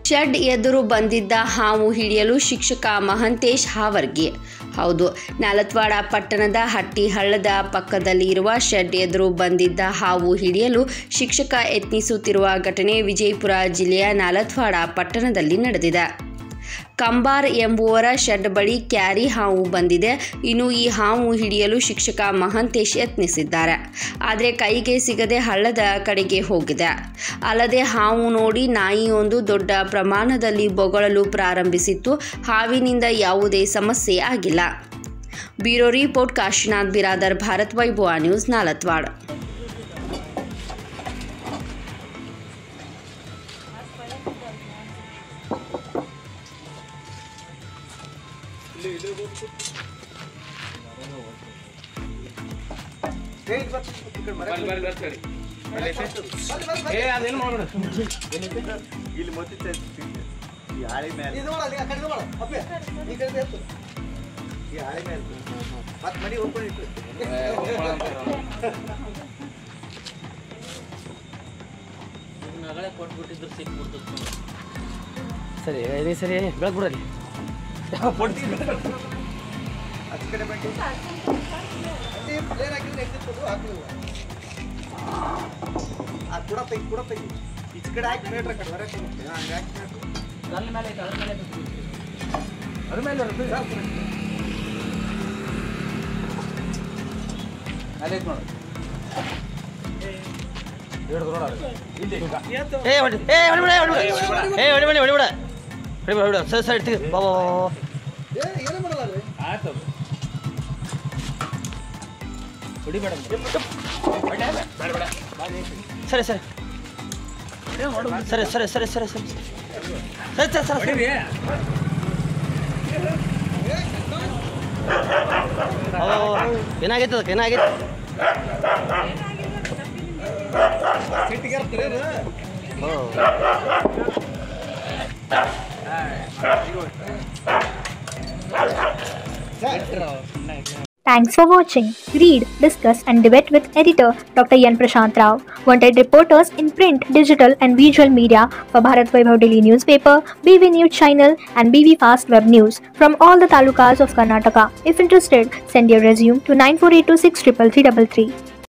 Shed ಎದುರು ಬಂದಿದ್ದ ಹಾವು ಹಿಡಿಯಲು ಶಿಕ್ಷಕ ಮಹಂತೇಶ್ ಹಾವರ್ಗಿ ಹೌದು ನಾಲತ್ವಾಡ ಪಟ್ಟಣದ ಹಟ್ಟಿ ಹಳ್ಳದ ಪಕ್ಕದಲ್ಲಿ ಇರುವ ಶೆಡ್ ಎದುರು ಬಂದಿದ್ದ ಹಾವು ಹಿಡಿಯಲು ಶಿಕ್ಷಕ ಯತ್ನಿಸುತ್ತಿರುವ ಘಟನೆ ವಿಜಯಪುರ ಜಿಲ್ಲೆಯ ನಾಲತ್ವಾಡ ಪಟ್ಟಣದಲ್ಲಿ ನಡೆದಿದೆ ಕಂಬಾರ್ ಎಂಬುವರ ಶೆಡ್ ಬಳಿ ಕ್ಯಾರಿ ಹಾವು ಬಂದಿದೆ ಇನ್ನು ಈ ಹಾವು ಹಿಡಿಯಲು ಶಿಕ್ಷಕ ಮಹಂತೇಶ್ ಯತ್ನಿಸಿದ್ದಾರೆ ಆದರೆ ಕೈಗೆ ಸಿಗದೆ ಹಳ್ಳದ ಕಡೆಗೆ ಹೋಗಿದೆ ಅಲ್ಲದೆ ಹಾವು ನೋಡಿ ನಾಯಿಯೊಂದು ದೊಡ್ಡ ಪ್ರಮಾಣದಲ್ಲಿ ಬೊಗಳಲು ಪ್ರಾರಂಭಿಸಿತ್ತು ಹಾವಿನಿಂದ ಯಾವುದೇ ಸಮಸ್ಯೆ ಆಗಿಲ್ಲ bureau report Kashinath Biradar Bharat Vaibhava news ನಾಲತ್ವಾಡ್ ಬರ್ರಿ ಬರ್ರಿ ಬರ್ರಿ ಏ ಅದೇನು ಮಾಡ್ಬೇಡ ಇಲ್ಲಿ ಮೊತ್ತಿತ್ತ ಈ ಹಾಳಿ ಮೇಲೆ ಇದು ನೋಡ ಆ ಕಡೆ ನೋಡ ಅಪ್ಪೆ ಈ ಕಡೆ ಎತ್ತು ಈ ಹಾಳಿ ಮೇಲೆ ಮತ್ತೆ ಮಡಿ ಹೋಗ್ಕೊಂಡಿತ್ತು ಸರಿ ಇದು ಸರಿ ಬೆಳಗ್ಗೆ ಬಿಡಲಿ ಅಚ್ಚ ಕಡೆ ಬಂಡಿ ಅಲ್ಲಿ ಪ್ಲೇನ್ ಹಾಕಿದ್ರೆ ಎತ್ತಿತ್ತು ಹಾಕಲಿಲ್ಲ ಆ ಕೂಡ ತೆಗಿ ಕೂಡ ತೆಗಿ ಈಚ ಕಡೆ ಹಾಕಿ ಮೇಟ್ರ ಕಡೆ ಹೊರಗೆ ಹೋಗುತ್ತೆ ಹಾಂ ಹಾಕಿ ಮೇಟ್ರು ಅದ್ರ ಮೇಲೆ ಐತೆ ಅದ್ರ ಮೇಲೆ ಅದ್ರ ಮೇಲೆ ಅದ್ರ ಅಲ್ಲೇ ಐತೆ ನೋಡು ಹಿಡ್ದು ನೋಡ ಇಲ್ಲಿ ಏ ಹೊಡಿ ಏ ಹೊಡಿಬಿಡ ಹೊಡಿಬಿಡ ಏ ಹೊಡಿಬೇಡಿ ಹೊಡಿಬಿಡ ಹೊಡಿಬಿಡ ಹೊಡಿಬಿಡ ಸರಿ ಸರಿ ತೆಗಿ ಬಾ ಬಾ ಬಾ, ಬಾ ಏ ಏನೂ ಮಾಡಲ್ಲ ರೀ ಆಯ್ತು ಹೊಡಿಬೇಡ ಸರಿ ಸರಿ ಸರಿ ಸರಿ ಸರಿ ಸರಿ ಸರಿ ಸರಿ ಸರಿ ಸರಿ ಹೊಡಿರಿ ಓ ಏನಾಗೈತೆ ಅದಕ್ಕೆ ಏನಾಗೈತೆ ಸಿಟ್ಟಿಗೆ ಇರ್ತೀರಿ ಓ Thanks for watching. Read, discuss, and debate with editor Dr. Yan Prashant Rao. Wanted reporters in print, digital, and visual media for Bharat Vaibhav Daily Newspaper, BV News Channel, and BV Fast Web News from all the talukas of Karnataka. If interested, send your resume to 9482633333.